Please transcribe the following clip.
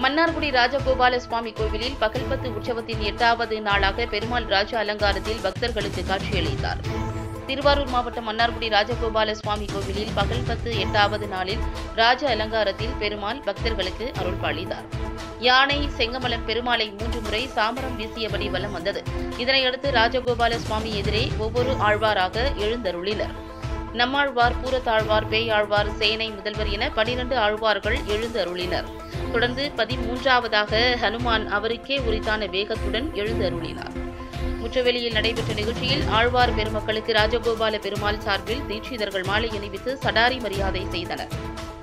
மன்னார்குடி ராஜகோபால சுவாமி கோவிலில் பகல்பத்து உற்சவத்தின் எட்டாவது நாளாக பெருமாள் ராஜ அலங்காரத்தில் பக்தர்களுக்கு காட்சியளித்தார் திருவாரூர் மாவட்டம் மன்னார்குடி ராஜகோபால சுவாமி கோவிலில் பகல்பத்து எட்டாவது நாளில் ராஜ அலங்காரத்தில் பெருமாள் பக்தர்களுக்கு அருள் பாலித்தார் யானை செங்கமலம் பெருமாளை மூன்று முறை சாமரம் வீசியபடி வலம் வந்தது இதனையடுத்து ராஜகோபால சுவாமி எதிரே ஒவ்வொரு ஆழ்வாராக எழுந்தருளினர் நம்மாழ்வார் பூரத்தாழ்வார் பேயாழ்வார் சேனை முதல்வர் என பனிரண்டு ஆழ்வார்கள் எழுந்து அருளினர் தொடர்ந்து பதிமூன்றாவதாக ஹனுமான் அவருக்கே உரித்தான வேகத்துடன் எழுந்து அருளினார் முற்றவெளியில் நடைபெற்ற நிகழ்ச்சியில் ஆழ்வார் பெருமக்களுக்கு ராஜகோபால பெருமாள் சார்பில் தீட்சிதர்கள் மாலை அணிவித்து சடாரி மரியாதை செய்தனர்